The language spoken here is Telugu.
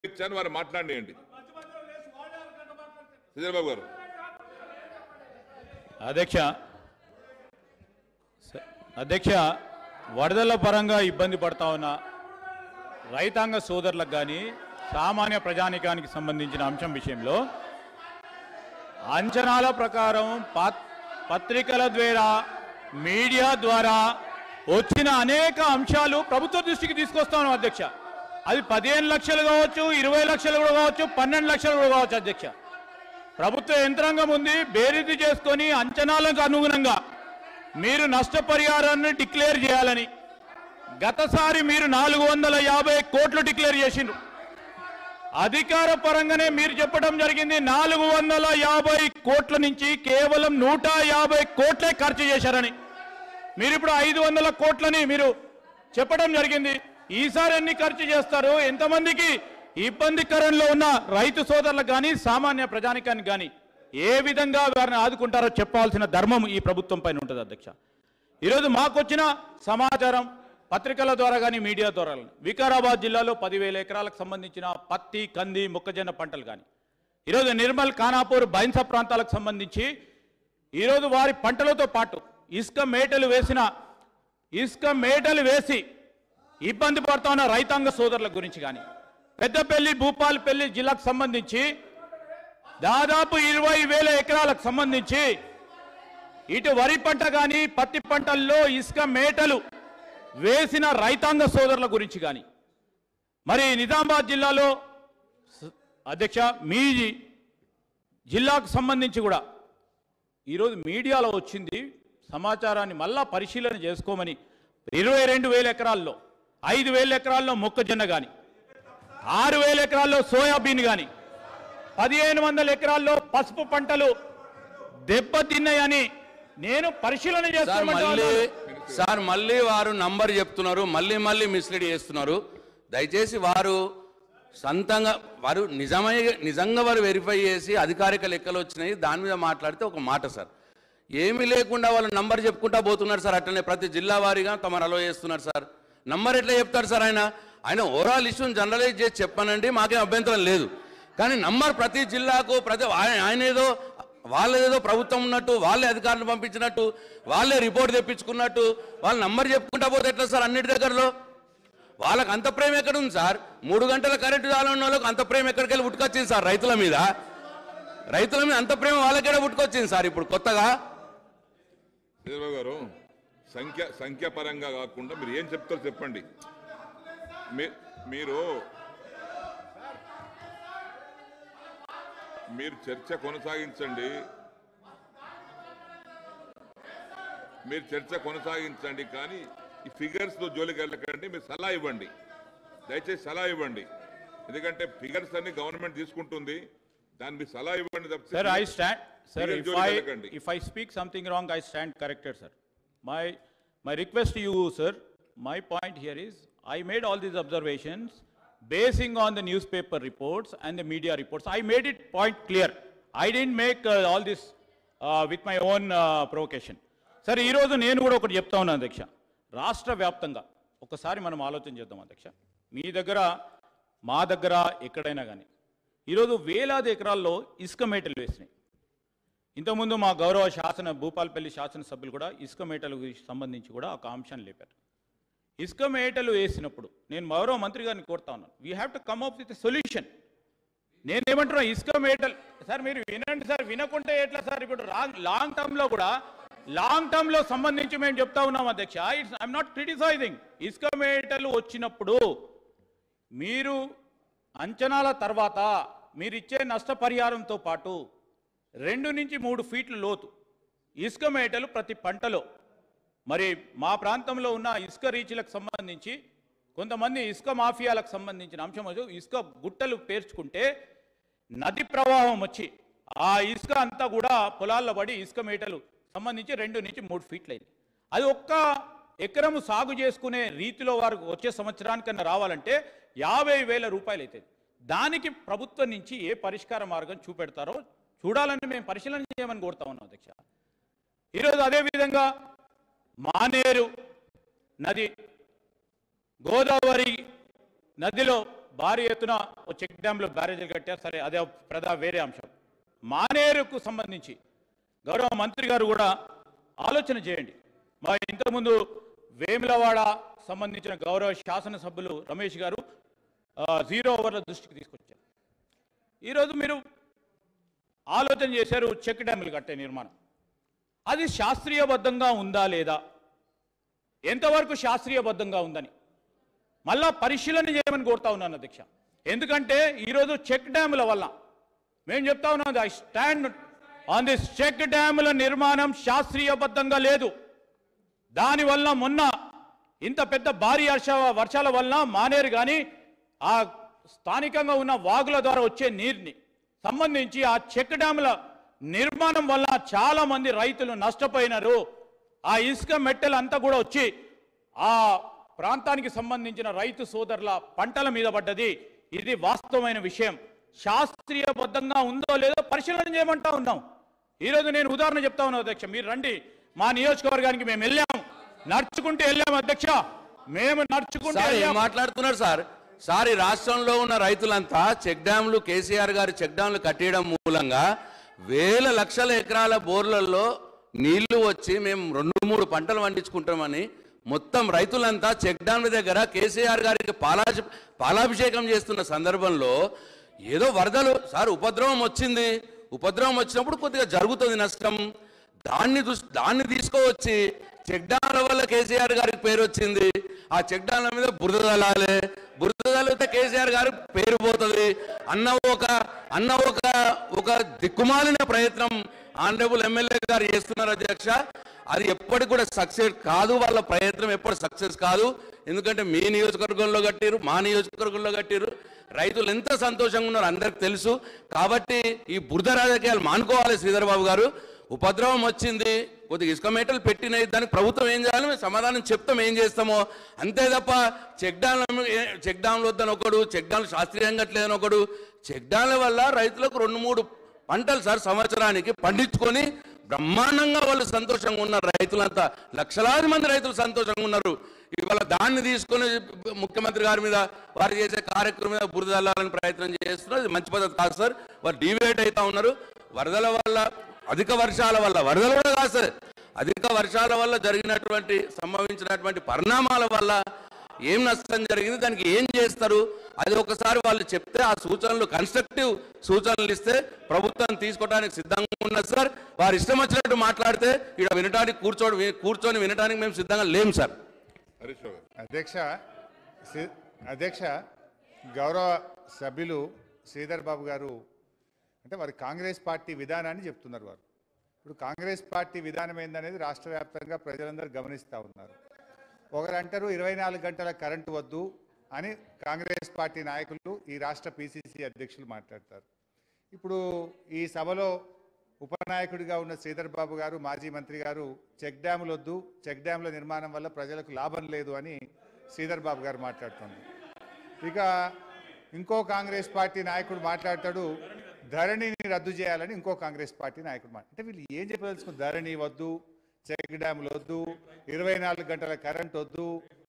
ఇచ్చాను వారు మాట్లాడియండి శ్రీధర్బాబు గారు అధ్యక్ష స- అధ్యక్ష వరదల పరంగా ఇబ్బంది పడతా ఉన్న రైతాంగ సోదరులకు కానీ సామాన్య ప్రజానికానికి సంబంధించిన అంశం విషయంలో అంచనాల ప్రకారం పత్- పత్రికల ద్వారా మీడియా ద్వారా వచ్చిన అనేక అంశాలు ప్రభుత్వ దృష్టికి తీసుకొస్తాను అధ్యక్ష అది పదిహేను లక్షలు కావచ్చు ఇరవై లక్షలు కూడా కావచ్చు పన్నెండు లక్షలు కూడా కావచ్చు అధ్యక్ష ప్రభుత్వ యంత్రాంగం ఉంది బేరీజు చేసుకొని అంచనాలకు అనుగుణంగా మీరు నష్టపరిహారాన్ని డిక్లేర్ చేయాలని గతసారి మీరు నాలుగు వందల యాభై కోట్లు డిక్లేర్ చేసిండ్రు అధికార పరంగానే మీరు చెప్పడం జరిగింది నాలుగు వందల యాభై కోట్ల నుంచి కేవలం నూట యాభై కోట్లే ఖర్చు చేశారని మీరు ఇప్పుడు ఐదు వందల కోట్లని మీరు చెప్పడం జరిగింది ఈసారి ఎన్ని ఖర్చు చేస్తారు ఎంతమందికి ఇబ్బందికరంలో ఉన్న రైతు సోదరులకు కానీ సామాన్య ప్రజానికానికి కానీ ఏ విధంగా వారిని ఆదుకుంటారో చెప్పాల్సిన ధర్మం ఈ ప్రభుత్వం పైన ఉంటుంది అధ్యక్ష ఈరోజు మాకు వచ్చిన సమాచారం పత్రికల ద్వారా కానీ మీడియా ద్వారా కానీ వికారాబాద్ జిల్లాలో పదివేల ఎకరాలకు సంబంధించిన పత్తి కంది మొక్కజొన్న పంటలు కానీ ఈరోజు నిర్మల్ ఖానాపూర్ బైన్స ప్రాంతాలకు సంబంధించి ఈరోజు వారి పంటలతో పాటు ఇసుక మేటలు వేసిన ఇసుక మేటలు వేసి ఇబ్బంది పడుతా ఉన్న రైతాంగ సోదరుల గురించి కానీ పెద్దపల్లి భూపాలపల్లి జిల్లాకు సంబంధించి దాదాపు ఇరవై వేల ఎకరాలకు సంబంధించి ఇటు వరి పంట కానీ పత్తి పంటల్లో ఇసుక మేటలు వేసిన రైతాంగ సోదరుల గురించి కానీ మరి నిజామాబాద్ జిల్లాలో స- అధ్యక్ష మీ జిల్లాకు సంబంధించి కూడా ఈరోజు మీడియాలో వచ్చింది సమాచారాన్ని మళ్ళా పరిశీలన చేసుకోమని ఇరవై రెండు వేల ఎకరాల్లో ఐదు వేల ఎకరాల్లో మొక్కజొన్న కానీ ఆరు వేల ఎకరాల్లో సోయాబీన్ కానీ పదిహేను వందల ఎకరాల్లో పసుపు పంటలు దెబ్బతిన్నాయని నేను పరిశీలన సార్ చేసుకోమంటా మళ్ళీ ఉన్నాను. సార్ మళ్ళీ వారు నంబర్ చెప్తున్నారు మళ్ళీ మళ్ళీ మిస్లీడ్ చేస్తున్నారు దయచేసి వారు సొంతంగా వారు నిజమై నిజంగా వారు వెరిఫై చేసి అధికారిక లెక్కలు వచ్చినాయి దాని మీద మాట్లాడితే ఒక మాట సార్ ఏమీ లేకుండా వాళ్ళు నంబర్ చెప్పుకుంటా పోతున్నారు సార్ అట్లనే ప్రతి జిల్లా వారీగా తమరు అలో చేస్తున్నారు సార్ నంబర్ ఎట్లా చెప్తారు సార్ ఆయన ఆయన ఓవరాల్ ఇష్యూని జనరలైజ్ చేసి చెప్పానండి మాకేం అభ్యంతరం లేదు కానీ నంబర్ ప్రతి జిల్లాకు ప్రతి ఆయన ఆయన ఏదో వాళ్ళేదో ప్రభుత్వం ఉన్నట్టు వాళ్ళే అధికారులు పంపించినట్టు వాళ్ళే రిపోర్ట్ తెప్పించుకున్నట్టు వాళ్ళ నంబర్ చెప్పుకుంటా పోతే ఎట్లా సార్ అన్నిటి దగ్గరలో వాళ్ళకి అంత ప్రేమ ఎక్కడ ఉంది సార్ మూడు గంటల కరెంటు ఉన్న వాళ్ళకి అంత ప్రేమ ఎక్కడికి వెళ్ళి పుట్టుకొచ్చింది సార్ రైతుల మీద రైతుల మీద అంత ప్రేమ వాళ్ళకెడ పుట్టుకొచ్చింది సార్ ఇప్పుడు కొత్తగా శ్రీధర్బాబు గారు సంఖ్య సంఖ్య పరంగా కాకుండా మీరు ఏం చెప్తారో చెప్పండి మీ- మీరు మీరు చర్చ కొనసాగించండి మీరు చర్చ కొనసాగించండి కానీ ఈ ఫిగర్స్ తో జోలికి వెళ్ళకండి మీరు సలహా ఇవ్వండి దయచేసి సలహా ఇవ్వండి ఎందుకంటే ఫిగర్స్ అన్ని గవర్నమెంట్ తీసుకుంటుంది దాన్ని మీరు సలహా ఇవ్వండి తప్పితే Sir, I stand, sir, Figure if జోలికి I, వెళ్ళకండి. if I speak something wrong, I stand corrected, sir. My, my request to you, sir, my point here is, I made all these observations basing on the newspaper reports and the media reports. I made it point clear. I didn't make uh, all this uh, with my own uh, provocation. సరే ఈరోజు నేను కూడా ఒకటి చెప్తా ఉన్నాను అధ్యక్ష రాష్ట్ర వ్యాప్తంగా ఒకసారి మనం ఆలోచన చేద్దాం అధ్యక్ష మీ దగ్గర మా దగ్గర ఎక్కడైనా కానీ ఈరోజు వేలాది ఎకరాల్లో ఇసుక మేటలు వేసినాయి ఇంతకుముందు మా గౌరవ శాసన భూపాలపల్లి శాసనసభ్యులు కూడా ఇసుక మేటలకు సంబంధించి కూడా ఒక అంశాన్ని లేపారు ఇసుక మేటలు వేసినప్పుడు నేను గౌరవ మంత్రి గారిని కోరుతా ఉన్నాను we have to come up with solution నేనేమంటున్నా ఇసుక మేటలు సార్ మీరు వినండి సార్ వినకుంటే ఎట్లా సార్ ఇప్పుడు రాంగ్ లాంగ్ టర్మ్లో కూడా లాంగ్ టర్మ్లో సంబంధించి మేము చెప్తా ఉన్నాం అధ్యక్ష ఇట్స్ ఐఎమ్ నాట్ క్రిటిసైజింగ్ ఇసుక మేటలు వచ్చినప్పుడు మీరు అంచనాల తర్వాత మీరు ఇచ్చే నష్టపరిహారంతో పాటు రెండు నుంచి మూడు ఫీట్ల లోతు ఇసుక మేటలు ప్రతి పంటలో మరి మా ప్రాంతంలో ఉన్న ఇసుక రీచ్లకు సంబంధించి కొంతమంది ఇసుక మాఫియాలకు సంబంధించిన అంశం అది ఇసుక గుట్టలు పేర్చుకుంటే నది ప్రవాహం వచ్చి ఆ ఇసుక అంతా కూడా పొలాల్లో పడి ఇసుక మేటలు సంబంధించి రెండు నుంచి మూడు ఫీట్లు అయింది అది ఒక్క ఎకరము సాగు చేసుకునే రీతిలో వారు వచ్చే సంవత్సరానికన్నా రావాలంటే యాభై వేల రూపాయలు అవుతుంది దానికి ప్రభుత్వం నుంచి ఏ పరిష్కార మార్గం చూపెడతారో చూడాలని మేము పరిశీలన చేయమని కోరుతా ఉన్నాం అధ్యక్ష ఈరోజు అదేవిధంగా మానేరు నది గోదావరి నదిలో భారీ ఎత్తున ఓ చెక్ డ్యాంలో బ్యారేజీలు కట్టారు సరే అదే ప్రధా వేరే అంశం మానేరుకు సంబంధించి గౌరవ మంత్రి గారు కూడా ఆలోచన చేయండి మా ఇంతకుముందు వేములవాడ సంబంధించిన గౌరవ శాసనసభ్యులు రమేష్ గారు ఆ, జీరో ఓవర్ల దృష్టికి తీసుకొచ్చారు ఈరోజు మీరు ఆలోచన చేశారు చెక్ డ్యాములు కట్టే నిర్మాణం అది శాస్త్రీయబద్ధంగా ఉందా లేదా ఎంతవరకు శాస్త్రీయబద్ధంగా ఉందని మళ్ళా పరిశీలన చేయమని కోరుతా ఉన్నాను అధ్యక్ష ఎందుకంటే ఈరోజు చెక్ డ్యాముల వల్ల మేము చెప్తా ఉన్నాం I stand on this check డ్యాముల నిర్మాణం శాస్త్రీయబద్ధంగా లేదు దానివల్ల మొన్న ఇంత పెద్ద భారీ వర్ష వర్షాల వలన మానేరు కానీ ఆ స్థానికంగా ఉన్న వాగుల ద్వారా వచ్చే నీరుని సంబంధించి ఆ చెక్ డ్యాముల నిర్మాణం వల్ల చాలా మంది రైతులు నష్టపోయినారు ఆ ఇసుక మెట్టెలు అంతా కూడా వచ్చి ఆ ప్రాంతానికి సంబంధించిన రైతు సోదరుల పంటల మీద పడ్డది ఇది వాస్తవమైన విషయం శాస్త్రీయబద్ధంగా ఉందో లేదో పరిశీలన చేయమంటా ఉన్నాం ఈరోజు నేను ఉదాహరణ చెప్తా ఉన్నాను అధ్యక్ష మీరు రండి మా నియోజకవర్గానికి మేము వెళ్ళాం నడుచుకుంటూ వెళ్ళాం అధ్యక్ష మేము నడుచుకుంటూ సార్ ఏం వెళ్ళాం మాట్లాడుతున్నారు సార్ సార్ ఈ రాష్ట్రంలో ఉన్న రైతులంతా చెక్ డ్యాంలు కేసీఆర్ గారు చెక్ డ్యాంలు కట్టేయడం మూలంగా వేల లక్షల ఎకరాల బోర్లలో నీళ్లు వచ్చి మేము రెండు మూడు పంటలు పండించుకుంటామని మొత్తం రైతులంతా చెక్ డ్యాంల దగ్గర కేసీఆర్ గారికి పాలాజి పాలాభిషేకం చేస్తున్న సందర్భంలో ఏదో వరదలు సార్ ఉపద్రవం వచ్చింది ఉపద్రవం వచ్చినప్పుడు కొద్దిగా జరుగుతుంది నష్టం దాన్ని దృష్టి దాన్ని తీసుకువచ్చి చెక్ డ్యాంల వల్ల కేసీఆర్ గారికి పేరు వచ్చింది ఆ చెక్ డ్యాంల మీద బురద తలాలి బురద తలితే కేసీఆర్ గారికి పేరు పోతుంది అన్న ఒక అన్న ఒక ఒక దిక్కుమాలిన ప్రయత్నం ఆనరబుల్ ఎమ్మెల్యే గారు చేస్తున్నారు అధ్యక్ష అది ఎప్పటికి కూడా సక్సెస్ కాదు వాళ్ళ ప్రయత్నం ఎప్పుడు సక్సెస్ కాదు ఎందుకంటే మీ నియోజకవర్గంలో కట్టిరు మా నియోజకవర్గంలో కట్టిరు రైతులు ఎంత సంతోషంగా ఉన్నారు అందరికి తెలుసు కాబట్టి ఈ బురద రాజకీయాలు మానుకోవాలి శ్రీధర్ బాబు గారు ఉపద్రవం వచ్చింది కొద్దిగా ఇసుక మేటలు పెట్టినాయి దానికి ప్రభుత్వం ఏం చేయాలి మేము సమాధానం చెప్తాం ఏం చేస్తామో అంతే తప్ప చెక్ డ్యాంల చెక్ డ్యాంలు వద్దని ఒకడు చెక్ డ్యాంలు శాస్త్రీయంగా లేదని ఒకడు చెక్ డ్యాంల వల్ల రైతులకు రెండు మూడు పంటలు సార్ సంవత్సరానికి పండించుకొని బ్రహ్మాండంగా వాళ్ళు సంతోషంగా ఉన్నారు రైతులంతా లక్షలాది మంది రైతులు సంతోషంగా ఉన్నారు ఇవాళ దాన్ని తీసుకొని ముఖ్యమంత్రి గారి మీద వారు చేసే కార్యక్రమం మీద బురద చల్లాలని ప్రయత్నం చేస్తున్నారు ఇది మంచి పద్ధతి కాదు సార్ వారు డివేట్ అవుతా ఉన్నారు వరదల వల్ల అధిక వర్షాల వల్ల వరదలు కూడా కాదు సార్ అధిక వర్షాల వల్ల జరిగినటువంటి సంభవించినటువంటి పరిణామాల వల్ల ఏం నష్టం జరిగింది దానికి ఏం చేస్తారు అది ఒకసారి వాళ్ళు చెప్తే ఆ సూచనలు కన్స్ట్రక్టివ్ సూచనలు ఇస్తే ప్రభుత్వం తీసుకోవడానికి సిద్ధంగా ఉన్నది సార్ వారు ఇష్టం వచ్చినట్టు మాట్లాడితే ఇక్కడ వినడానికి కూర్చోని కూర్చొని వినడానికి మేము సిద్ధంగా లేము సార్ హరీష్ రావు గారు అధ్యక్ష శ్రీ- అధ్యక్ష గౌరవ సభ్యులు శ్రీధర్ బాబు గారు అంటే వారి కాంగ్రెస్ పార్టీ విధానాన్ని చెప్తున్నారు వారు ఇప్పుడు కాంగ్రెస్ పార్టీ విధానం ఏందనేది రాష్ట్ర వ్యాప్తంగా ప్రజలందరూ గమనిస్తూ ఉన్నారు ఒకరు అంటారు ఇరవై నాలుగు గంటల కరెంటు వద్దు అని కాంగ్రెస్ పార్టీ నాయకులు ఈ రాష్ట్ర పిసిసి అధ్యక్షులు మాట్లాడతారు ఇప్పుడు ఈ సభలో ఉపనాయకుడిగా ఉన్న శ్రీధర్ బాబు గారు మాజీ మంత్రి గారు చెక్ డ్యాములు వద్దు చెక్ డ్యాముల నిర్మాణం వల్ల ప్రజలకు లాభం లేదు అని శ్రీధర్ బాబు గారు మాట్లాడుతున్నారు ఇక ఇంకో కాంగ్రెస్ పార్టీ నాయకుడు మాట్లాడతాడు ధరణిని రద్దు చేయాలని ఇంకో కాంగ్రెస్ పార్టీ నాయకుడు మాట అంటే వీళ్ళు ఏం చెప్పదలుచుకున్నారు ధరణి వద్దు చెక్ డ్యాములు వద్దు ఇరవై నాలుగు గంటల కరెంట్ వద్దు